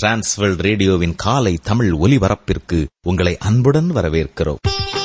Transworld ரேடியோவின் காலை தமிழ் ஒலிபரப்பிற்கு உங்களை அன்புடன் வரவேற்கிறோம்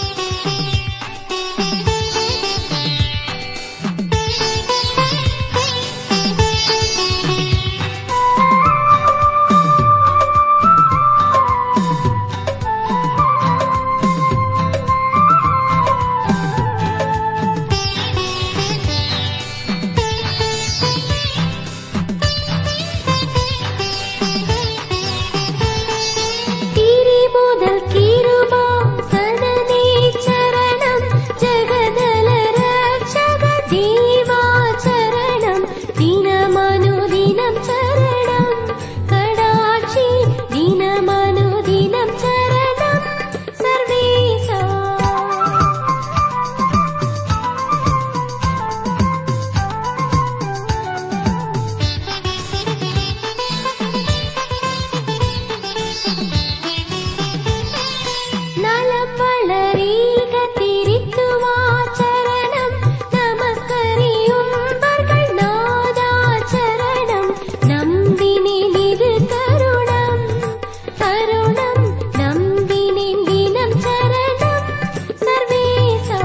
கிரி முதல் கிருபா சதனே சரணம் ஜெகதல ரட்சக ஜீவா சரணம் தினமனுதினம் சரணம் கடாட்சி தினமனுதினம் சரணம் சர்வேசா நலம் வளரீக திரித்துவாச்சரணம் நமஸ்கரியும்பர்கள் நாதாச்சரணம் நம்பினில் இது தருணம் தருணம் நம்பினின் தினம் சரணம் சர்வேசா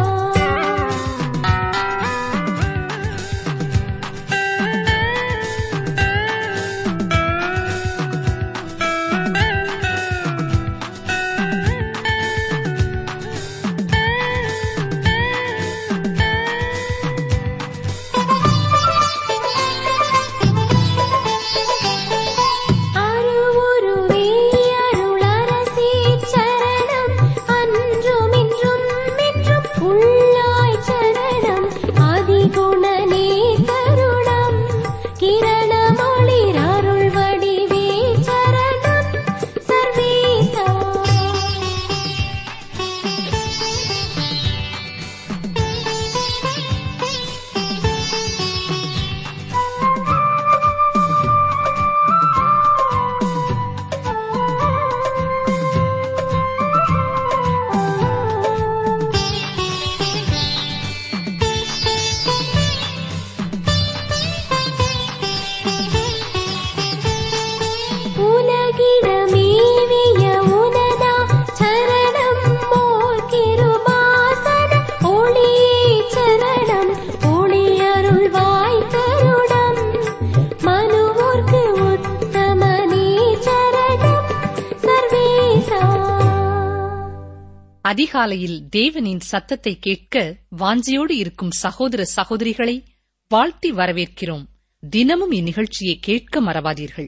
அருவுருவே அருளரசே சரணம் அன்றும் இன்றும் என்றும் உள்ளாய் சரணம் அதிகுணனே தருணம் கிரணமொளிர் அருள் வடிவே சரணம் சர்வேசா உலகிடமேவிய உனதா சரணம் போல் கிருபாசன ஒளியே சரணம் ஒளியருள்வாய் கருடம் மனுவோர்க்கு உத்தமனே சரணம் சர்வேசா அதிகாலையில் தேவனின் சத்தத்தை கேட்க வாஞ்சியோடு இருக்கும் சகோதர சகோதரிகளை வாழ்த்தி வரவேற்கிறோம் தினமும் இந்நிகழ்ச்சியை கேட்க மறவாதீர்கள்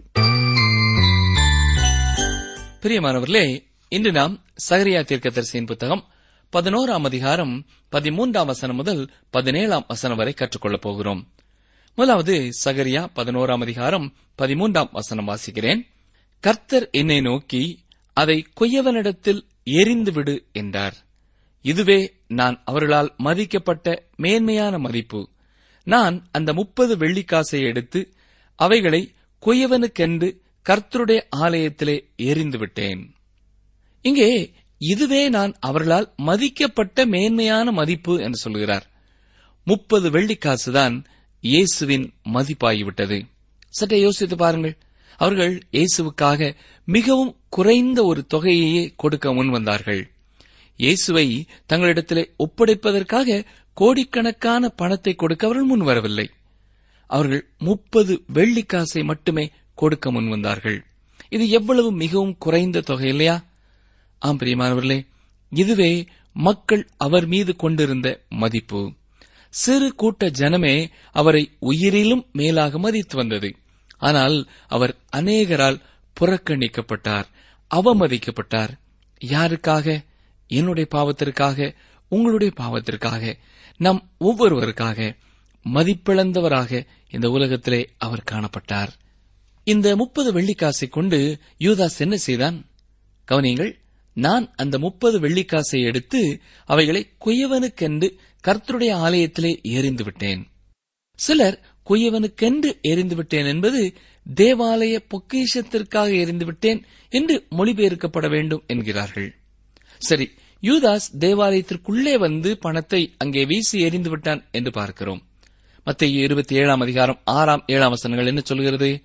பிரியமானவர்களே இன்று நாம் சகரியா தீர்க்கதரிசியின் புத்தகம் பதினோராம் அதிகாரம் பதிமூன்றாம் வசனம் முதல் பதினேழாம் வசனம் வரை கற்றுக்கொள்ளப் போகிறோம் முதலாவது சகரியா பதினோராம் அதிகாரம் பதிமூன்றாம் வசனம் வாசிக்கிறேன் கர்த்தர் என்னை நோக்கி அதை கொய்யவனிடத்தில் எரிந்துவிடு என்றார் இதுவே நான் அவர்களால் மதிக்கப்பட்ட மேன்மையான மதிப்பு நான் அந்த முப்பது வெள்ளிக்காசை எடுத்து அவைகளை கொய்யவனுக்கென்று கர்த்தருடைய ஆலயத்திலே எரிந்து விட்டேன் இங்கே இதுவே நான் அவர்களால் மதிக்கப்பட்ட மேன்மையான மதிப்பு என்று சொல்கிறார் முப்பது வெள்ளிக்காசுதான் இயேசுவின் மதிப்பாகிவிட்டது சற்றே யோசித்து பாருங்கள் அவர்கள் இயேசுவுக்காக மிகவும் குறைந்த ஒரு தொகையையே கொடுக்க முன்வந்தார்கள் இயேசுவை தங்களிடத்திலே ஒப்படைப்பதற்காக கோடிக்கணக்கான பணத்தை கொடுக்க அவர்கள் முன்வரவில்லை அவர்கள் முப்பது வெள்ளிக்காசை மட்டுமே கொடுக்க முன்வந்தார்கள் இது எவ்வளவு மிகவும் குறைந்த தொகை இல்லையா ஆம் பிரியமானவர்களே இதுவே மக்கள் அவர் மீது கொண்டிருந்த மதிப்பு சிறு கூட்ட ஜனமே அவரை உயிரிலும் மேலாக மதித்து வந்தது ஆனால் அவர் அநேகரால் புறக்கணிக்கப்பட்டார் அவமதிக்கப்பட்டார் யாருக்காக என்னுடைய பாவத்திற்காக உங்களுடைய பாவத்திற்காக நம் ஒவ்வொருவருக்காக மதிப்பிழந்தவராக இந்த உலகத்திலே அவர் காணப்பட்டார் இந்த முப்பது வெள்ளிக்காசை கொண்டு யூதாஸ் என்ன செய்தான் கவனியங்கள் நான் அந்த முப்பது வெள்ளிக்காசை எடுத்து அவைகளை குயவனுக்கென்று கர்த்தருடைய ஆலயத்திலே எறிந்து விட்டேன் சிலர் குயவனுக்கென்று எறிந்து விட்டேன் என்பது தேவாலய பொக்கிஷத்திற்காக எறிந்து விட்டேன் என்று மொழிபெயர்க்கப்பட வேண்டும் என்கிறார்கள் சரி யூதாஸ் தேவாலயத்திற்குள்ளே வந்து பணத்தை அங்கே வீசி எறிந்து விட்டான் என்று பார்க்கிறோம் மத்திய இருபத்தி ஏழாம் அதிகாரம் ஆறாம் ஏழாம் வசனங்கள் என்ன சொல்கிறது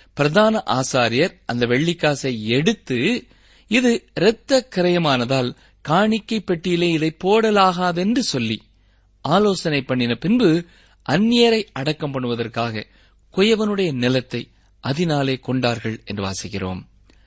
பிரதான ஆசாரியர் அந்த வெள்ளிக்காசை எடுத்து இது இரத்த கிரயமானதால் காணிக்கை பெட்டியிலே இதை போடலாகாதென்று சொல்லி ஆலோசனை பண்ணின பின்பு அந்நியரை அடக்கம் பண்ணுவதற்காக குயவனுடைய நிலத்தை அதனாலே கொண்டார்கள் என்று வாசிக்கிறோம்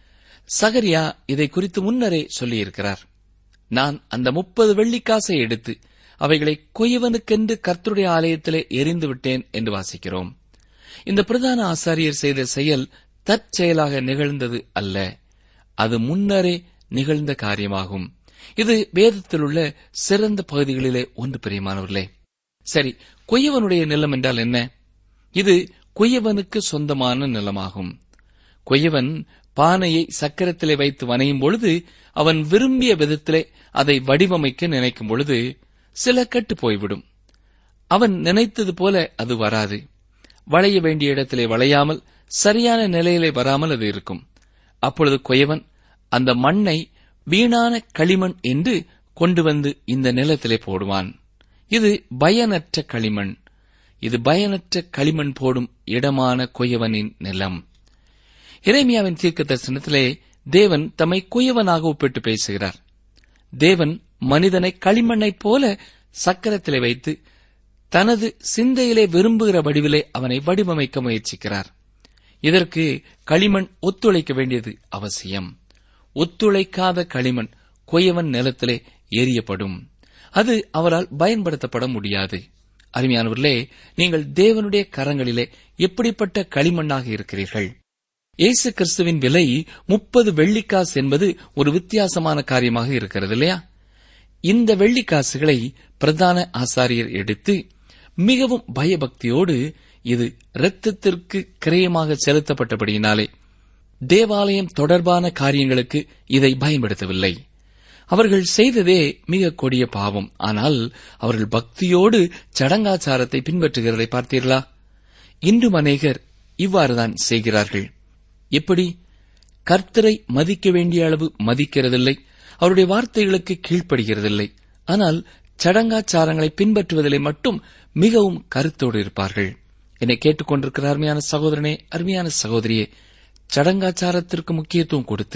சகரியா இதை குறித்து முன்னரே சொல்லியிருக்கிறார் நான் அந்த முப்பது வெள்ளிக்காசை எடுத்து அவைகளை குயவனுக்கென்று கர்த்தருடைய ஆலயத்திலே எரிந்து விட்டேன் என்று வாசிக்கிறோம் இந்த பிரதான ஆசாரியர் செய்த செயல் தற்செயலாக நிகழ்ந்தது அல்ல அது முன்னரே நிகழ்ந்த காரியமாகும் இது வேதத்தில் உள்ள சிறந்த பகுதிகளிலே ஒன்று பிரியமானவர்களே சரி குயவனுடைய நிலம் என்றால் என்ன இது குயவனுக்கு சொந்தமான நிலமாகும் குயவன் பானையை சக்கரத்திலே வைத்து வணையும் பொழுது அவன் விரும்பிய விதத்திலே அதை வடிவமைக்க நினைக்கும் பொழுது சில கட்டு போய்விடும் அவன் நினைத்தது போல அது வராது வளைய வேண்டிய இடத்திலே வளையாமல் சரியான நிலையிலே வராமல் அது இருக்கும் அப்பொழுது குயவன் அந்த மண்ணை வீணான களிமண் என்று கொண்டு வந்து இந்த நிலத்திலே போடுவான் இது பயனற்ற களிமண் இது பயனற்ற களிமண் போடும் இடமான குயவனின் நிலம் இறைமியாவின் தீர்க்க தரிசனத்திலே தேவன் தம்மை குயவனாக ஒப்பிட்டு பேசுகிறார் தேவன் மனிதனை களிமண்ணைப் போல சக்கரத்திலே வைத்து தனது சிந்தையிலே விரும்புகிற வடிவிலே அவனை வடிவமைக்க முயற்சிக்கிறார் இதற்கு களிமண் ஒத்துழைக்க வேண்டியது அவசியம் ஒத்துழைக்காத களிமண் குயவன் நிலத்திலே எரியப்படும் அது அவரால் பயன்படுத்தப்பட முடியாது அருமையானவர்களே நீங்கள் தேவனுடைய கரங்களிலே எப்படிப்பட்ட களிமண்ணாக இருக்கிறீர்கள் இயேசு கிறிஸ்துவின் விலை முப்பது வெள்ளிக்காசு என்பது ஒரு வித்தியாசமான காரியமாக இருக்கிறது இல்லையா இந்த வெள்ளிக்காசுகளை பிரதான ஆசாரியர் எடுத்து மிகவும் பயபக்தியோடு இது இரத்தத்திற்கு கிரயமாக செலுத்தப்பட்டபடியினாலே தேவாலயம் தொடர்பான காரியங்களுக்கு இதை பயன்படுத்தவில்லை அவர்கள் செய்ததே மிக கொடிய பாவம் ஆனால் அவர்கள் பக்தியோடு சடங்காச்சாரத்தை பின்பற்றுகிறதை பார்த்தீர்களா இன்றும் அநேகர் இவ்வாறுதான் செய்கிறார்கள் எப்படி கர்த்தரை மதிக்க வேண்டிய அளவு மதிக்கிறதில்லை அவருடைய வார்த்தைகளுக்கு கீழ்ப்படுகிறதில்லை ஆனால் சடங்காச்சாரங்களை பின்பற்றுவதிலே மட்டும் மிகவும் கருத்தோடு இருப்பார்கள் என்னை கேட்டுக்கொண்டிருக்கிற அருமையான சகோதரனே அருமையான சகோதரியே சடங்காச்சாரத்திற்கு முக்கியத்துவம் கொடுத்து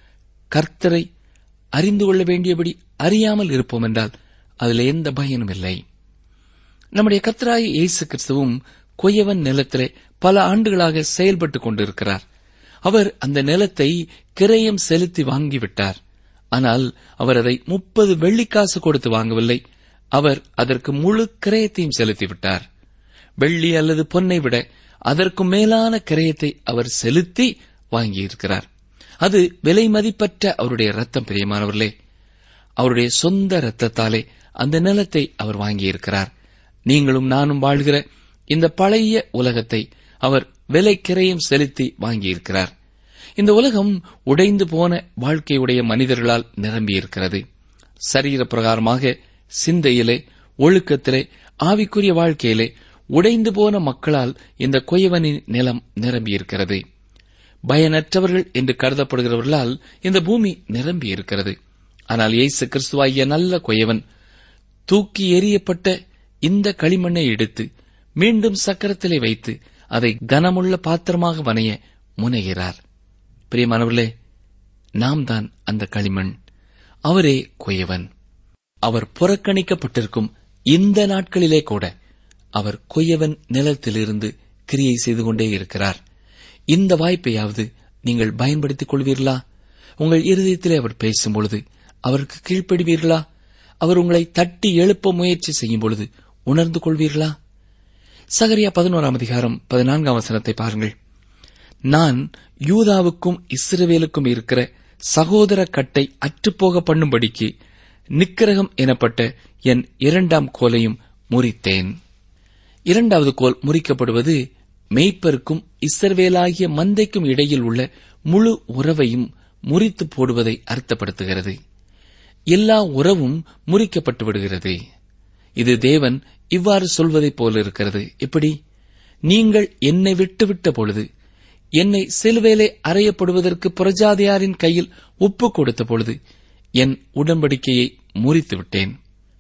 கர்த்தரை அறிந்து கொள்ள வேண்டியபடி அறியாமல் இருப்போம் என்றால் அதில் எந்த பயனும் இல்லை நம்முடைய கர்த்தராய இயேசு கிறிஸ்துவும் கொய்யவன் நிலத்திலே பல ஆண்டுகளாக செயல்பட்டுக் கொண்டிருக்கிறார் அவர் அந்த நிலத்தை கிரயம் செலுத்தி வாங்கிவிட்டார் ஆனால் அவர் அதை முப்பது வெள்ளிக்காசு கொடுத்து வாங்கவில்லை அவர் அதற்கு முழு கிரயத்தையும் செலுத்திவிட்டார் வெள்ளி அல்லது பொன்னை விட அதற்கு மேலான கிரயத்தை அவர் செலுத்தி வாங்கியிருக்கிறார் அது விலை மதிப்பற்ற அவருடைய ரத்தம் பிரியமானவர்களே அவருடைய சொந்த ரத்தத்தாலே அந்த நிலத்தை அவர் வாங்கியிருக்கிறார் நீங்களும் நானும் வாழ்கிற இந்த பழைய உலகத்தை அவர் விலை கிரயம் செலுத்தி வாங்கியிருக்கிறார் இந்த உலகம் உடைந்து போன வாழ்க்கையுடைய மனிதர்களால் நிரம்பியிருக்கிறது சரீர பிரகாரமாக சிந்தையிலே ஒழுக்கத்திலே ஆவிக்குரிய வாழ்க்கையிலே உடைந்து போன மக்களால் இந்த கொயவனின் நிலம் நிரம்பியிருக்கிறது பயனற்றவர்கள் என்று கருதப்படுகிறவர்களால் இந்த பூமி நிரம்பியிருக்கிறது ஆனால் இயேசு கிறிஸ்துவாகிய நல்ல கொயவன் தூக்கி எறியப்பட்ட இந்த களிமண்ணை எடுத்து மீண்டும் சக்கரத்திலே வைத்து அதை கனமுள்ள பாத்திரமாக வனைய முனைகிறார் பிரியமானவர்களே நாம் தான் அந்த களிமண் அவரே கொயவன் அவர் புறக்கணிக்கப்பட்டிருக்கும் இந்த நாட்களிலே கூட அவர் கொய்யவன் நிலத்திலிருந்து கிரியை செய்து கொண்டே இருக்கிறார் இந்த வாய்ப்பையாவது நீங்கள் பயன்படுத்திக் கொள்வீர்களா உங்கள் இருதயத்திலே அவர் பேசும் பொழுது அவருக்கு கீழ்ப்படுவீர்களா அவர் உங்களை தட்டி எழுப்ப முயற்சி செய்யும் பொழுது உணர்ந்து கொள்வீர்களா சகரியா பதினோராம் அதிகாரம் பதினான்காம் வசனத்தை பாருங்கள் நான் யூதாவுக்கும் இஸ்ரவேலுக்கும் இருக்கிற சகோதர கட்டை அற்றுப்போக பண்ணும்படிக்கு நிக்கிரகம் எனப்பட்ட என் இரண்டாம் கோலையும் முறித்தேன் இரண்டாவது கோல் முறிக்கப்படுவது மெய்ப்பருக்கும் இஸ்ரவேலாகிய மந்தைக்கும் இடையில் உள்ள முழு உறவையும் முறித்து போடுவதை அர்த்தப்படுத்துகிறது எல்லா உறவும் முறிக்கப்பட்டு விடுகிறது இது தேவன் இவ்வாறு சொல்வதைப் போல இருக்கிறது எப்படி நீங்கள் என்னை விட்டுவிட்ட பொழுது என்னை சிலுவேலே அறையப்படுவதற்கு புரஜாதியாரின் கையில் ஒப்புக் கொடுத்த பொழுது என் உடன்படிக்கையை முறித்து விட்டேன்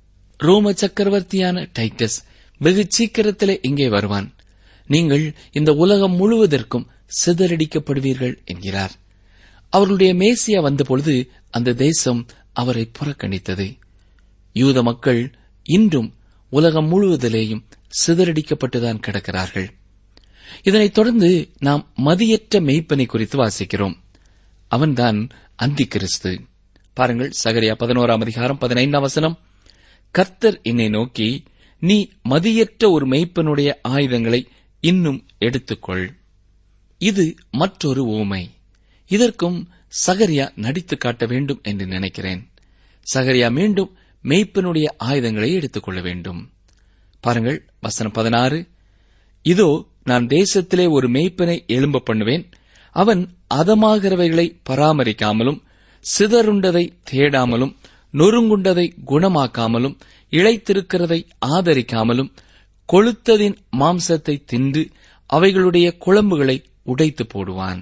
ரோம சக்கரவர்த்தியான டைட்டஸ் வெகு சீக்கிரத்திலே இங்கே வருவான் நீங்கள் இந்த உலகம் முழுவதற்கும் சிதறடிக்கப்படுவீர்கள் என்கிறார் அவர்களுடைய மேசியா வந்தபொழுது அந்த தேசம் அவரை புறக்கணித்தது யூத மக்கள் இன்றும் உலகம் முழுவதிலேயும் சிதறடிக்கப்பட்டுதான் கிடக்கிறார்கள் இதனைத் தொடர்ந்து நாம் மதியற்ற மெய்ப்பனை குறித்து வாசிக்கிறோம் அவன்தான் அந்தி கிறிஸ்து பாருங்கள் சகரியா பதினோராம் அதிகாரம் பதினைந்தாம் வசனம் கர்த்தர் என்னை நோக்கி நீ மதியற்ற ஒரு மெய்ப்பனுடைய ஆயுதங்களை இன்னும் எடுத்துக்கொள் இது மற்றொரு ஓமை இதற்கும் சகரியா நடித்து காட்ட வேண்டும் என்று நினைக்கிறேன் சகரியா மீண்டும் மெய்ப்பனுடைய ஆயுதங்களை எடுத்துக்கொள்ள வேண்டும் பாருங்கள் வசனம் பதினாறு இதோ நான் தேசத்திலே ஒரு மெய்ப்பனை எழும்ப பண்ணுவேன் அவன் அதமாகிறவைகளை பராமரிக்காமலும் சிதறுண்டதை தேடாமலும் நொறுங்குண்டதை குணமாக்காமலும் இழைத்திருக்கிறதை ஆதரிக்காமலும் கொளுத்ததின் மாம்சத்தை தின்று அவைகளுடைய குழம்புகளை உடைத்து போடுவான்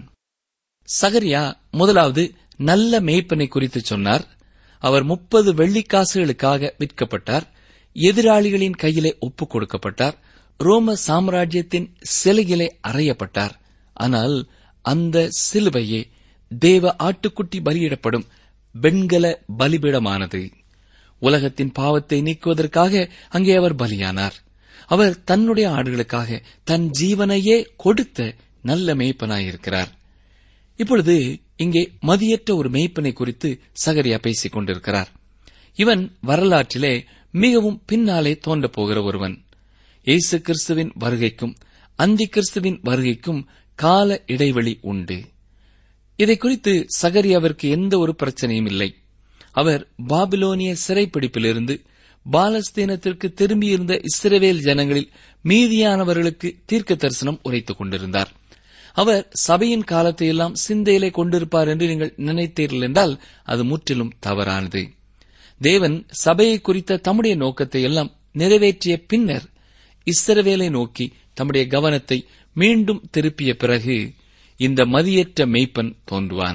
சகரியா முதலாவது நல்ல மேய்ப்பனை குறித்து சொன்னார் அவர் முப்பது வெள்ளிக்காசுகளுக்காக விற்கப்பட்டார் எதிராளிகளின் கையிலே ஒப்புக் கொடுக்கப்பட்டார் ரோம சாம்ராஜ்யத்தின் சிலையிலே அறையப்பட்டார் ஆனால் அந்த சிலுவையே தேவ ஆட்டுக்குட்டி பலியிடப்படும் வெண்கல பலிபீடமானது உலகத்தின் பாவத்தை நீக்குவதற்காக அங்கே அவர் பலியானார் அவர் தன்னுடைய ஆடுகளுக்காக தன் ஜீவனையே கொடுத்த நல்ல மேய்ப்பனாயிருக்கிறார் இப்பொழுது இங்கே மதியற்ற ஒரு மேய்ப்பனை குறித்து சகரியா பேசிக் கொண்டிருக்கிறார் இவன் வரலாற்றிலே மிகவும் பின்னாலே தோன்றப் போகிற ஒருவன் இயேசு கிறிஸ்துவின் வருகைக்கும் அந்தி கிறிஸ்துவின் வருகைக்கும் கால இடைவெளி உண்டு இதை குறித்து சகரியாவிற்கு எந்த ஒரு பிரச்சனையும் இல்லை அவர் பாபிலோனிய சிறைப்பிடிப்பிலிருந்து பாலஸ்தீனத்திற்கு திரும்பியிருந்த இஸ்ரவேல் ஜனங்களில் மீதியானவர்களுக்கு தீர்க்க தரிசனம் உரைத்துக் கொண்டிருந்தார் அவர் சபையின் காலத்தை எல்லாம் சிந்தையிலே கொண்டிருப்பார் என்று நீங்கள் நினைத்தீர்கள் என்றால் அது முற்றிலும் தவறானது தேவன் சபையை குறித்த தம்முடைய நோக்கத்தை எல்லாம் நிறைவேற்றிய பின்னர் இஸ்ரவேலை நோக்கி தம்முடைய கவனத்தை மீண்டும் திருப்பிய பிறகு இந்த மதியற்ற மெய்ப்பன் தோன்றுவான்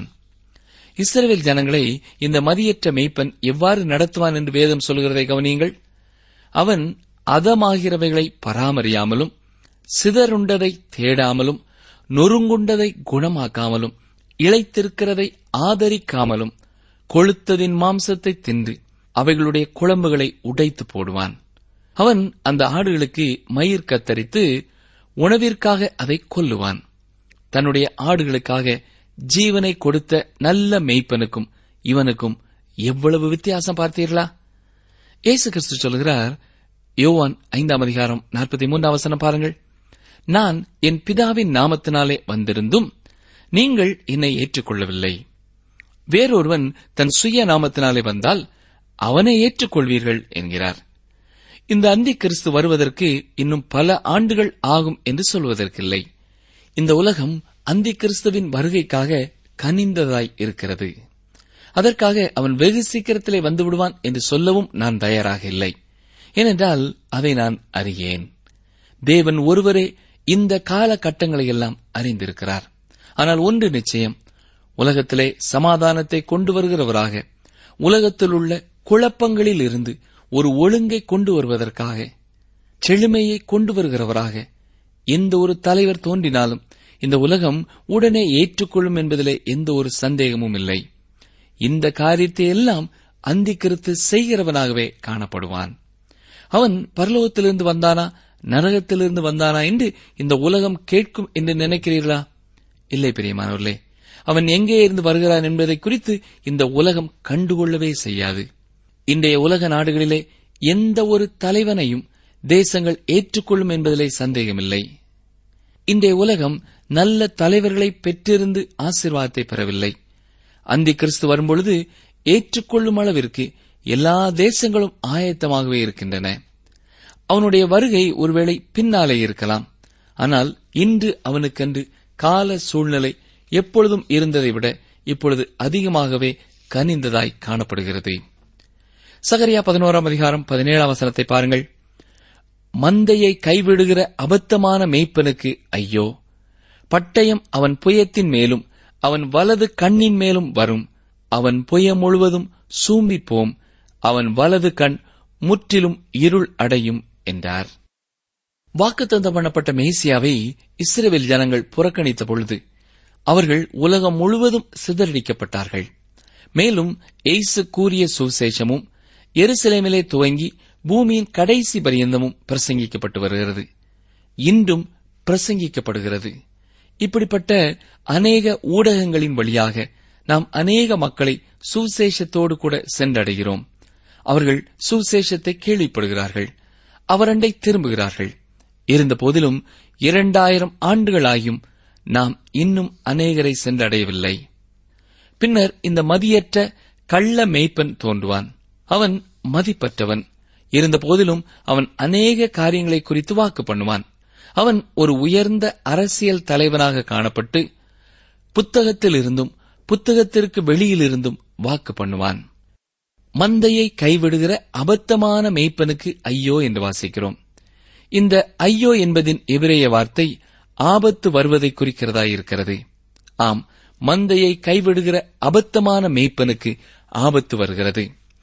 இஸ்ரவேல் ஜனங்களை இந்த மதியற்ற மெய்ப்பன் எவ்வாறு நடத்துவான் என்று வேதம் சொல்கிறதை கவனியுங்கள் அவன் அதமாகிறவைகளை பராமரியாமலும் சிதறுண்டதை தேடாமலும் நொறுங்குண்டதை குணமாக்காமலும் இழைத்திருக்கிறதை ஆதரிக்காமலும் கொளுத்ததின் மாம்சத்தை தின்று அவைகளுடைய குழம்புகளை உடைத்து போடுவான் அவன் அந்த ஆடுகளுக்கு மயிர் கத்தரித்து உணவிற்காக அதை கொல்லுவான் தன்னுடைய ஆடுகளுக்காக ஜீவனை கொடுத்த நல்ல மெய்ப்பனுக்கும் இவனுக்கும் எவ்வளவு வித்தியாசம் பார்த்தீர்களா இயேசு கிறிஸ்து சொல்கிறார் யோவான் ஐந்தாம் அதிகாரம் நாற்பத்தி மூன்றாம் வசனம் பாருங்கள் நான் என் பிதாவின் நாமத்தினாலே வந்திருந்தும் நீங்கள் என்னை ஏற்றுக்கொள்ளவில்லை வேறொருவன் தன் சுய நாமத்தினாலே வந்தால் அவனை ஏற்றுக்கொள்வீர்கள் என்கிறார் இந்த அந்தி கிறிஸ்து வருவதற்கு இன்னும் பல ஆண்டுகள் ஆகும் என்று சொல்வதற்கில்லை இந்த உலகம் அந்தி கிறிஸ்துவின் வருகைக்காக கனிந்ததாய் இருக்கிறது அதற்காக அவன் வெகு சீக்கிரத்திலே வந்து விடுவான் என்று சொல்லவும் நான் தயாராக இல்லை ஏனென்றால் அதை நான் அறியேன் தேவன் ஒருவரே இந்த காலகட்டங்களை எல்லாம் அறிந்திருக்கிறார் ஆனால் ஒன்று நிச்சயம் உலகத்திலே சமாதானத்தை கொண்டு வருகிறவராக உலகத்தில் உள்ள குழப்பங்களில் இருந்து ஒரு ஒழுங்கை கொண்டு வருவதற்காக செழுமையை கொண்டு வருகிறவராக எந்த ஒரு தலைவர் தோன்றினாலும் இந்த உலகம் உடனே ஏற்றுக்கொள்ளும் என்பதிலே எந்த ஒரு சந்தேகமும் இல்லை இந்த காரியத்தை எல்லாம் அந்திக்கிருத்து செய்கிறவனாகவே காணப்படுவான் அவன் பரலோகத்திலிருந்து வந்தானா நரகத்திலிருந்து வந்தானா என்று இந்த உலகம் கேட்கும் என்று நினைக்கிறீர்களா இல்லை பிரியமானவர்களே அவன் எங்கே இருந்து வருகிறான் என்பதை குறித்து இந்த உலகம் கண்டுகொள்ளவே செய்யாது இன்றைய உலக நாடுகளிலே எந்த ஒரு தலைவனையும் தேசங்கள் ஏற்றுக்கொள்ளும் என்பதிலே சந்தேகமில்லை இன்றைய உலகம் நல்ல தலைவர்களை பெற்றிருந்து ஆசீர்வாதத்தை பெறவில்லை அந்தி கிறிஸ்து வரும்பொழுது ஏற்றுக்கொள்ளும் அளவிற்கு எல்லா தேசங்களும் ஆயத்தமாகவே இருக்கின்றன அவனுடைய வருகை ஒருவேளை பின்னாலே இருக்கலாம் ஆனால் இன்று அவனுக்கென்று கால சூழ்நிலை எப்பொழுதும் இருந்ததை விட இப்பொழுது அதிகமாகவே கனிந்ததாய் காணப்படுகிறது சகரியா பதினோராம் அதிகாரம் பதினேழாம் வசனத்தை பாருங்கள் மந்தையை கைவிடுகிற அபத்தமான மேய்ப்பனுக்கு ஐயோ பட்டயம் அவன் புயத்தின் மேலும் அவன் வலது கண்ணின் மேலும் வரும் அவன் புய முழுவதும் சூம்பிப்போம் அவன் வலது கண் முற்றிலும் இருள் அடையும் என்றார் வாக்குத்தத்தம் பண்ணப்பட்ட மேசியாவை இஸ்ரவேல் ஜனங்கள் புறக்கணித்த பொழுது அவர்கள் உலகம் முழுவதும் சிதறடிக்கப்பட்டார்கள் மேலும் எய்சு கூறிய சுவிசேஷமும் எருசலேமிலே துவங்கி பூமியின் கடைசி பரியந்தமும் பிரசங்கிக்கப்பட்டு வருகிறது இன்றும் பிரசங்கிக்கப்படுகிறது இப்படிப்பட்ட அநேக ஊடகங்களின் வழியாக நாம் அநேக மக்களை சுவிசேஷத்தோடு கூட சென்றடைகிறோம் அவர்கள் சுவிசேஷத்தை கேள்விப்படுகிறார்கள் அவரண்டை திரும்புகிறார்கள் இருந்த போதிலும் இரண்டாயிரம் ஆண்டுகளாகியும் நாம் இன்னும் அநேகரை சென்றடையவில்லை பின்னர் இந்த மதியற்ற கள்ள மேய்ப்பன் தோன்றுவான் அவன் மதிப்பற்றவன் இருந்த போதிலும் அவன் அநேக காரியங்களை குறித்து வாக்கு பண்ணுவான் அவன் ஒரு உயர்ந்த அரசியல் தலைவனாக காணப்பட்டு புத்தகத்தில் இருந்தும் புத்தகத்திற்கு வெளியிலிருந்தும் வாக்கு பண்ணுவான் மந்தையை கைவிடுகிற அபத்தமான மேய்ப்பனுக்கு ஐயோ என்று வாசிக்கிறோம் இந்த ஐயோ என்பதின் எபிரேய வார்த்தை ஆபத்து வருவதை குறிக்கிறதா இருக்கிறது ஆம் மந்தையை கைவிடுகிற அபத்தமான மேய்ப்பனுக்கு ஆபத்து வருகிறது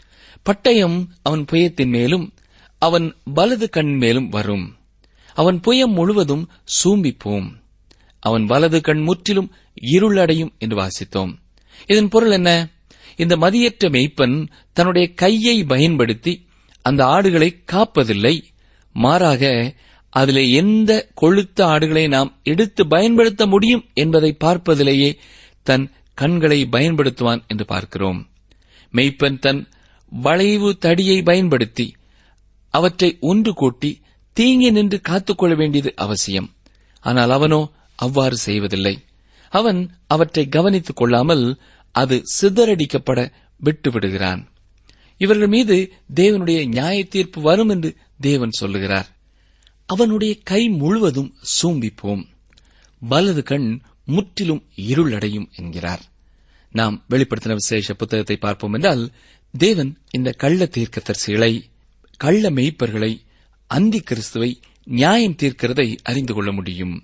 பட்டயம் அவன் புயத்தின் மேலும் அவன் வலது கண் மேலும் வரும் அவன் புயம் முழுவதும் சூம்பிப்போம் அவன் வலது கண் முற்றிலும் இருளடையும் என்று வாசித்தோம் இதன் பொருள் என்ன இந்த மதியற்ற மெய்ப்பன் தன்னுடைய கையை பயன்படுத்தி அந்த ஆடுகளை காப்பதில்லை மாறாக அதிலே எந்த கொழுத்த ஆடுகளை நாம் எடுத்து பயன்படுத்த முடியும் என்பதை பார்ப்பதிலேயே தன் கண்களை பயன்படுத்துவான் என்று பார்க்கிறோம் மெய்ப்பன் தன் வளைவு தடியை பயன்படுத்தி அவற்றை ஒன்று கூட்டி தீங்கி நின்று காத்துக்கொள்ள வேண்டியது அவசியம் ஆனால் அவனோ அவ்வாறு செய்வதில்லை அவன் அவற்றை கவனித்துக் கொள்ளாமல் அது சிதறடிக்கப்பட விட்டுவிடுகிறான் இவர்கள் மீது தேவனுடைய நியாய தீர்ப்பு வரும் என்று தேவன் சொல்லுகிறார் அவனுடைய கை முழுவதும் சூம்பிப்போம் வலது கண் முற்றிலும் இருளடையும் என்கிறார் நாம் வெளிப்படுத்தின விசேஷ புத்தகத்தை பார்ப்போம் என்றால் தேவன் இந்த கள்ள தீர்க்கதரிசிகளை கள்ள மெய்ப்பர்களை அந்தி கிறிஸ்துவை நியாயம் தீர்க்கிறதை அறிந்து கொள்ள முடியும்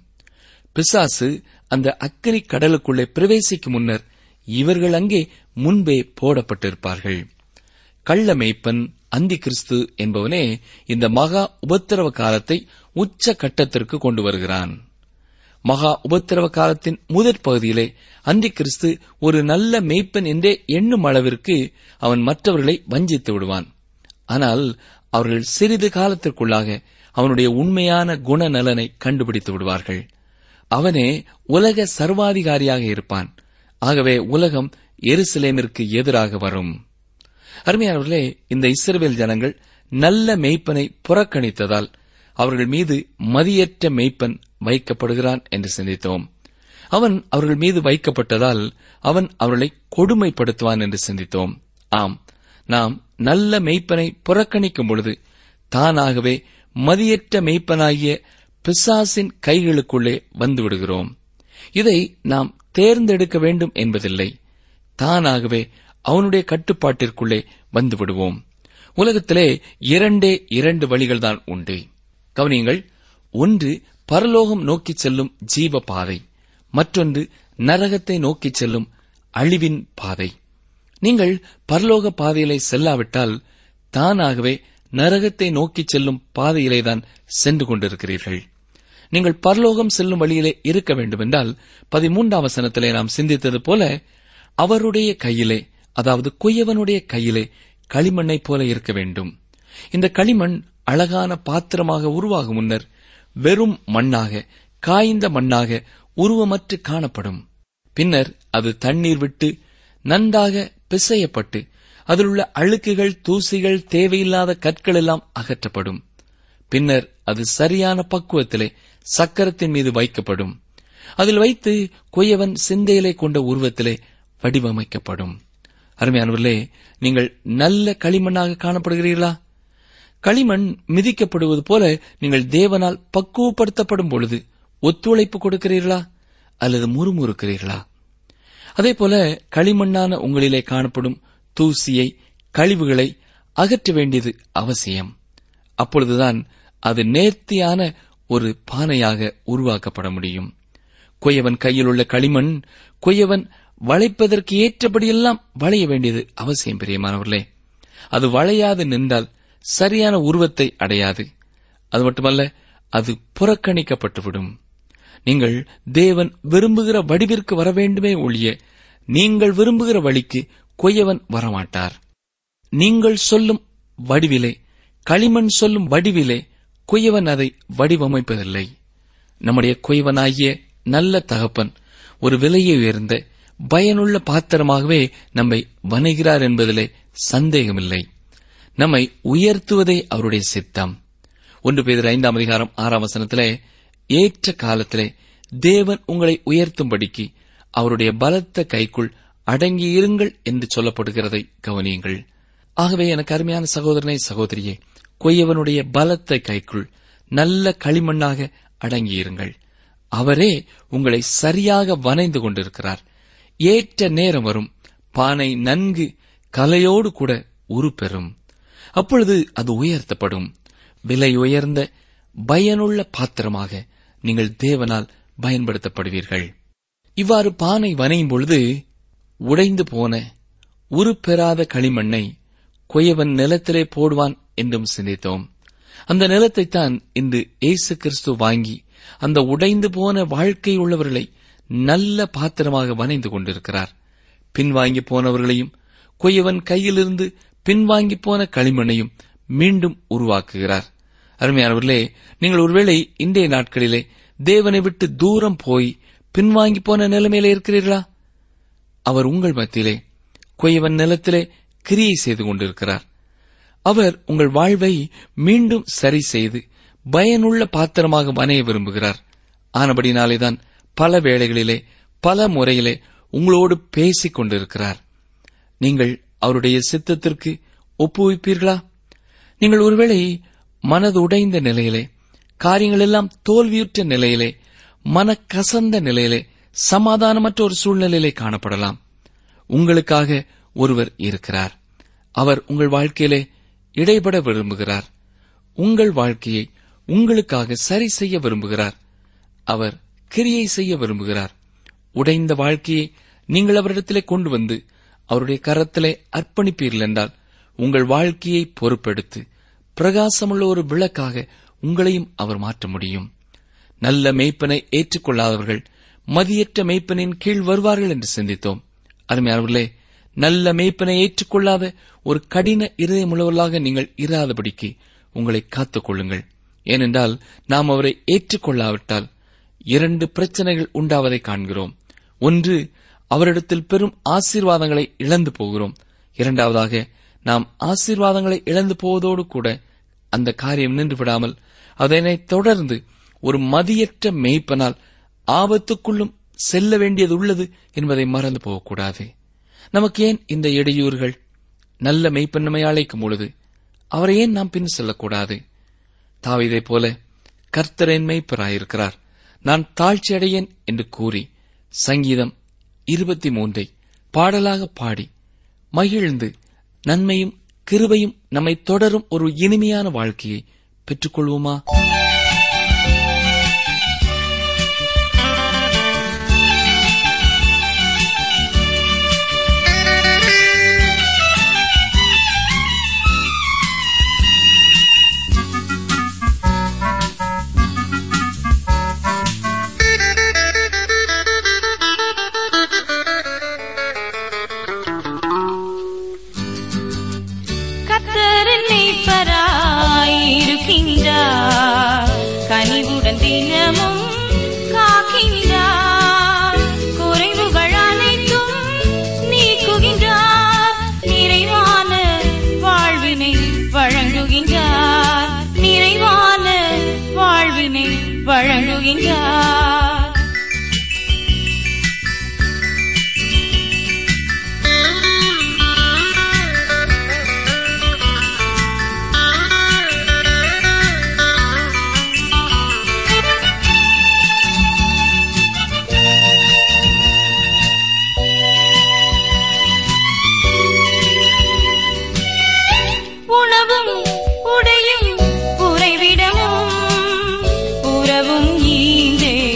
பிசாசு அந்த அக்கினி கடலுக்குள்ளே பிரவேசிக்கும் முன்னர் இவர்கள் அங்கே முன்பே போடப்பட்டிருப்பார்கள் கள்ள மேய்ப்பன் அந்தி கிறிஸ்து என்பவனே இந்த மகா உபத்திரவ காலத்தை உச்ச கட்டத்திற்கு கொண்டு வருகிறான் மகா உபத்திரவ காலத்தின் முதற் பகுதியிலே அந்தி கிறிஸ்து ஒரு நல்ல மேய்ப்பன் என்றே எண்ணும் அளவிற்கு அவன் மற்றவர்களை வஞ்சித்து விடுவான் ஆனால் அவர்கள் சிறிது காலத்திற்குள்ளாக அவனுடைய உண்மையான குணநலனை கண்டுபிடித்து விடுவார்கள் அவனே உலக சர்வாதிகாரியாக இருப்பான் ஆகவே உலகம் எருசலேமிற்கு எதிராக வரும் அருமையானவர்களே இந்த இஸ்ரவேல் ஜனங்கள் நல்ல மெய்ப்பனை புறக்கணித்ததால் அவர்கள் மீது மதியற்ற மெய்ப்பன் வைக்கப்படுகிறான் என்று சிந்தித்தோம் அவன் அவர்கள் மீது வைக்கப்பட்டதால் அவன் அவர்களை கொடுமைப்படுத்துவான் என்று சிந்தித்தோம் ஆம் நாம் நல்ல மெய்ப்பனை புறக்கணிக்கும் பொழுது தானாகவே மதியற்ற மெய்ப்பனாகிய பிசாசின் கைகளுக்குள்ளே வந்து விடுகிறோம் இதை நாம் தேர்ந்தெடுக்க வேண்டும் என்பதில்லை தானாகவே அவனுடைய கட்டுப்பாட்டிற்குள்ளே வந்து விடுவோம் உலகத்திலே இரண்டே இரண்டு வழிகள்தான் உண்டு கவனியங்கள் ஒன்று பரலோகம் நோக்கிச் செல்லும் ஜீவ பாதை மற்றொன்று நரகத்தை நோக்கிச் செல்லும் அழிவின் பாதை நீங்கள் பரலோக பாதையிலே செல்லாவிட்டால் தானாகவே நரகத்தை நோக்கிச் செல்லும் பாதையிலேதான் சென்று கொண்டிருக்கிறீர்கள் நீங்கள் பரலோகம் செல்லும் வழியிலே இருக்க வேண்டுமென்றால் பதிமூன்றாம் வசனத்திலே நாம் சிந்தித்தது போல அவருடைய கையிலே அதாவது குயவனுடைய கையிலே களிமண்ணைப் போல இருக்க வேண்டும் இந்த களிமண் அழகான பாத்திரமாக உருவாகும் முன்னர் வெறும் மண்ணாக காய்ந்த மண்ணாக உருவமற்று காணப்படும் பின்னர் அது தண்ணீர் விட்டு நன்றாக பிசையப்பட்டு அதிலுள்ள அழுக்குகள் தூசிகள் தேவையில்லாத கற்கள் எல்லாம் அகற்றப்படும் பின்னர் அது சரியான பக்குவத்திலே சக்கரத்தின் மீது வைக்கப்படும் அதில் வைத்து குயவன் சிந்தையிலே கொண்ட உருவத்திலே வடிவமைக்கப்படும் அருமையானவர்களே நீங்கள் நல்ல களிமண்ணாக காணப்படுகிறீர்களா களிமண் மிதிக்கப்படுவது போல நீங்கள் தேவனால் பக்குவப்படுத்தப்படும் பொழுது ஒத்துழைப்பு கொடுக்கிறீர்களா அல்லது முறுமுறுக்கிறீர்களா அதே போல களிமண்ணான உங்களிலே காணப்படும் தூசியை கழிவுகளை அகற்ற வேண்டியது அவசியம் அப்பொழுதுதான் அது நேர்த்தியான ஒரு பானையாக உருவாக்கப்பட முடியும் குயவன் கையில் உள்ள களிமண் குயவன் வளைப்பதற்கு ஏற்றபடியெல்லாம் வளைய வேண்டியது அவசியம் பிரியமானவர்களே அது வளையாது நின்றால் சரியான உருவத்தை அடையாது அது மட்டுமல்ல அது புறக்கணிக்கப்பட்டுவிடும் நீங்கள் தேவன் விரும்புகிற வடிவிற்கு வர வேண்டுமே ஒழிய நீங்கள் விரும்புகிற வழிக்கு கொய்யவன் வரமாட்டார் நீங்கள் சொல்லும் வடிவிலே களிமண் சொல்லும் வடிவிலே கொய்யவன் அதை வடிவமைப்பதில்லை நம்முடைய கொய்வனாகிய நல்ல தகப்பன் ஒரு விலையை உயர்ந்த பயனுள்ள பாத்திரமாகவே நம்மை வணைகிறார் என்பதிலே சந்தேகமில்லை நம்மை உயர்த்துவதே அவருடைய சித்தம் ஒன்று பேர் ஐந்தாம் அதிகாரம் ஆறாம் வசனத்திலே ஏற்ற காலத்திலே தேவன் உங்களை உயர்த்தும்படிக்கு அவருடைய பலத்த கைக்குள் அடங்கியிருங்கள் என்று சொல்லப்படுகிறதை கவனியுங்கள் ஆகவே எனக்கு அருமையான சகோதரனை சகோதரியே கொய்யவனுடைய பலத்த கைக்குள் நல்ல களிமண்ணாக அடங்கியிருங்கள் அவரே உங்களை சரியாக வனைந்து கொண்டிருக்கிறார் ஏற்ற நேரம் வரும் பானை நன்கு கலையோடு கூட உருப்பெறும் அப்பொழுது அது உயர்த்தப்படும் விலை உயர்ந்த பயனுள்ள பாத்திரமாக நீங்கள் தேவனால் பயன்படுத்தப்படுவீர்கள் இவ்வாறு பானை வனையும் பொழுது உடைந்து போன உருப்பெறாத களிமண்ணை கொயவன் நிலத்திலே போடுவான் என்றும் சிந்தித்தோம் அந்த நிலத்தைத்தான் இன்று இயேசு கிறிஸ்து வாங்கி அந்த உடைந்து போன வாழ்க்கை உள்ளவர்களை நல்ல பாத்திரமாக வனைந்து கொண்டிருக்கிறார் பின்வாங்கி போனவர்களையும் கொய்யவன் கையிலிருந்து பின்வாங்கி போன களிமண்ணையும் மீண்டும் உருவாக்குகிறார் அருமையானவர்களே நீங்கள் ஒருவேளை இன்றைய நாட்களிலே தேவனை விட்டு தூரம் போய் பின்வாங்கி போன நிலைமையில இருக்கிறீர்களா அவர் உங்கள் மத்தியிலே கொய்யவன் நிலத்திலே கிரியை செய்து கொண்டிருக்கிறார் அவர் உங்கள் வாழ்வை மீண்டும் சரி செய்து பயனுள்ள பாத்திரமாக வனைய விரும்புகிறார் ஆனபடினாலேதான் பல வேளைகளிலே பல முறையிலே உங்களோடு பேசிக் கொண்டிருக்கிறார் நீங்கள் அவருடைய சித்தத்திற்கு ஒப்புவிப்பீர்களா நீங்கள் ஒருவேளை மனது உடைந்த நிலையிலே காரியங்கள் எல்லாம் தோல்வியுற்ற நிலையிலே மனக்கசந்த நிலையிலே சமாதானமற்ற ஒரு சூழ்நிலையிலே காணப்படலாம் உங்களுக்காக ஒருவர் இருக்கிறார் அவர் உங்கள் வாழ்க்கையிலே இடைபட விரும்புகிறார் உங்கள் வாழ்க்கையை உங்களுக்காக சரி செய்ய விரும்புகிறார் அவர் கிரியை செய்ய விரும்புகிறார் உடைந்த வாழ்க்கையை நீங்கள் அவரிடத்திலே கொண்டு வந்து அவருடைய கரத்திலே அர்ப்பணிப்பீர்கள் என்றால் உங்கள் வாழ்க்கையை பொறுப்பெடுத்து பிரகாசமுள்ள ஒரு விளக்காக உங்களையும் அவர் மாற்ற முடியும் நல்ல மெய்ப்பனை ஏற்றுக்கொள்ளாதவர்கள் மதியற்ற மெய்ப்பனின் கீழ் வருவார்கள் என்று சிந்தித்தோம் அருமையானவர்களே நல்ல மெய்ப்பனை ஏற்றுக்கொள்ளாத ஒரு கடின இருதயமுள்ளவர்களாக நீங்கள் இராதபடிக்கு உங்களை காத்துக் கொள்ளுங்கள் ஏனென்றால் நாம் அவரை ஏற்றுக்கொள்ளாவிட்டால் இரண்டு பிரச்சனைகள் உண்டாவதை காண்கிறோம் ஒன்று அவரிடத்தில் பெரும் ஆசீர்வாதங்களை இழந்து போகிறோம் இரண்டாவதாக நாம் ஆசீர்வாதங்களை இழந்து போவதோடு கூட அந்த காரியம் நின்று விடாமல் அதனை தொடர்ந்து ஒரு மதியற்ற மேய்ப்பனால் ஆபத்துக்குள்ளும் செல்ல வேண்டியது உள்ளது என்பதை மறந்து போகக்கூடாது நமக்கு ஏன் இந்த இடையூறுகள் நல்ல மெய்ப்பன் நம்மை அழைக்கும் பொழுது அவரை ஏன் நாம் பின் செல்லக்கூடாது தாவிதை போல கர்த்தரேன் மெய்ப்பராயிருக்கிறார் நான் தாழ்ச்சி அடையேன் என்று கூறி சங்கீதம் இருபத்தி மூன்றை பாடலாக பாடி மகிழ்ந்து நன்மையும் கிருபையும் நம்மை தொடரும் ஒரு இனிமையான வாழ்க்கையை பெற்றுக்கொள்வோமா கத்தரின் மேய்ப்பராயிருக்கின்றார் கனிவுடன் தினமும் காக்கின்றார் குறைவுகள் அனைத்தும் நீக்குகின்றார் நிறைவான வாழ்வினை வழங்குகின்றார் நிறைவான வாழ்வினை வழங்குகின்றார் உணவும் உடையும் உறைவிடமும் உறவும் ஈந்தே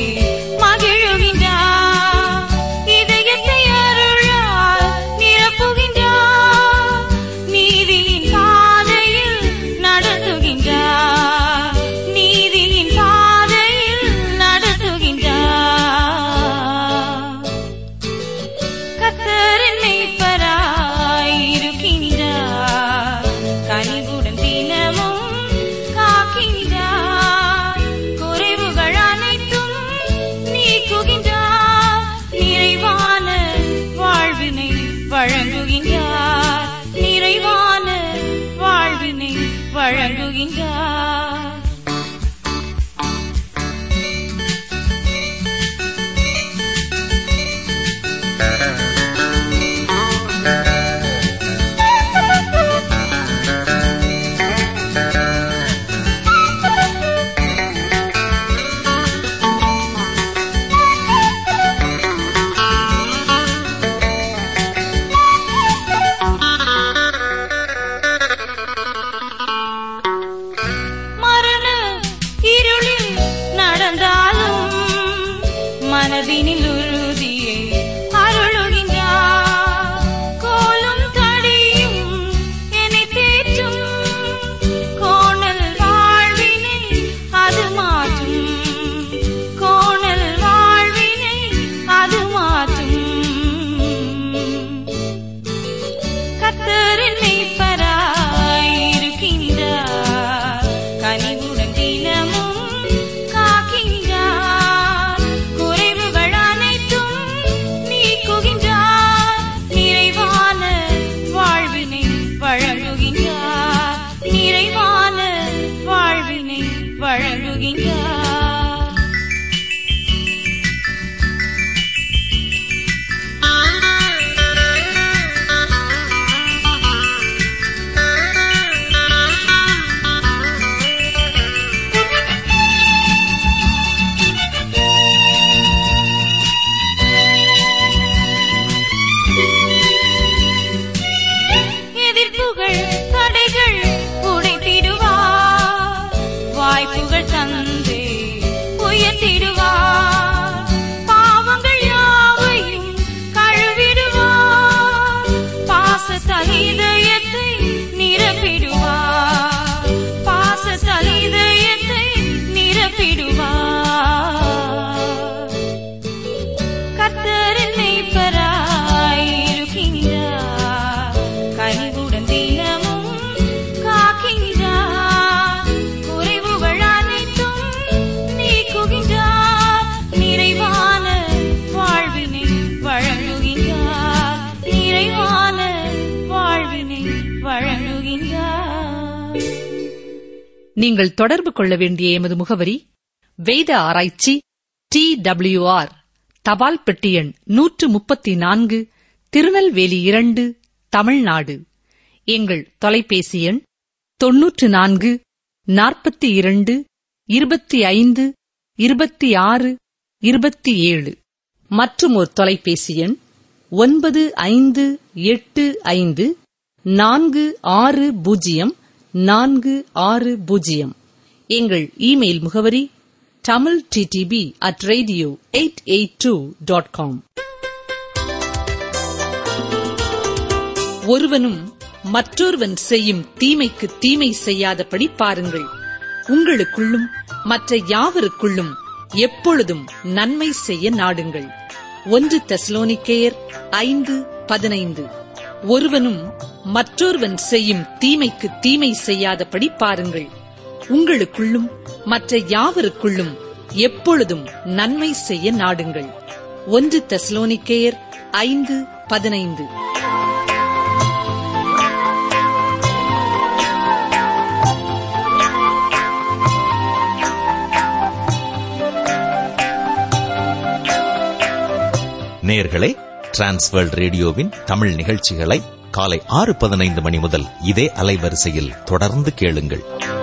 நீங்கள் தொடர்பு கொள்ள வேண்டிய எமது முகவரி வேத ஆராய்ச்சி டி ஆர் தபால் பெட்டி எண் நூற்று முப்பத்தி நான்கு திருநெல்வேலி இரண்டு தமிழ்நாடு எங்கள் தொலைபேசி எண் தொன்னூற்று நான்கு நாற்பத்தி இரண்டு இருபத்தி ஐந்து இருபத்தி ஆறு இருபத்தி ஏழு மற்றும் ஒரு தொலைபேசி எண் ஒன்பது ஐந்து எட்டு ஐந்து நான்கு ஆறு பூஜ்ஜியம் நான்கு ஆறு பூஜ்ஜியம் எங்கள் இமெயில் முகவரி Tamil DDP at radio eight eight two dot com ஒருவனும் மற்றொருவன் செய்யும் தீமைக்கு தீமை செய்யாதபடி பாருங்கள் உங்களுக்குள்ளும் மற்ற யாவருக்குள்ளும் எப்பொழுதும் நன்மை செய்ய நாடுங்கள் ஒன்று தெசலோனிக்கேயர் ஐந்து பதினைந்து ஒருவனும் மற்றொருவன் செய்யும் தீமைக்கு தீமை செய்யாதபடி பாருங்கள் உங்களுக்குள்ளும் மற்ற யாவருக்குள்ளும் எப்பொழுதும் நன்மை செய்ய நாடுங்கள் ஒன்று தெசலோனிக்கேயர் ஐந்து பதினைந்து நேர்களே டிரான்ஸ்வேர்ல்ட் ரேடியோவின் தமிழ் நிகழ்ச்சிகளை காலை ஆறு பதினைந்து மணி முதல் இதே அலைவரிசையில் தொடர்ந்து கேளுங்கள்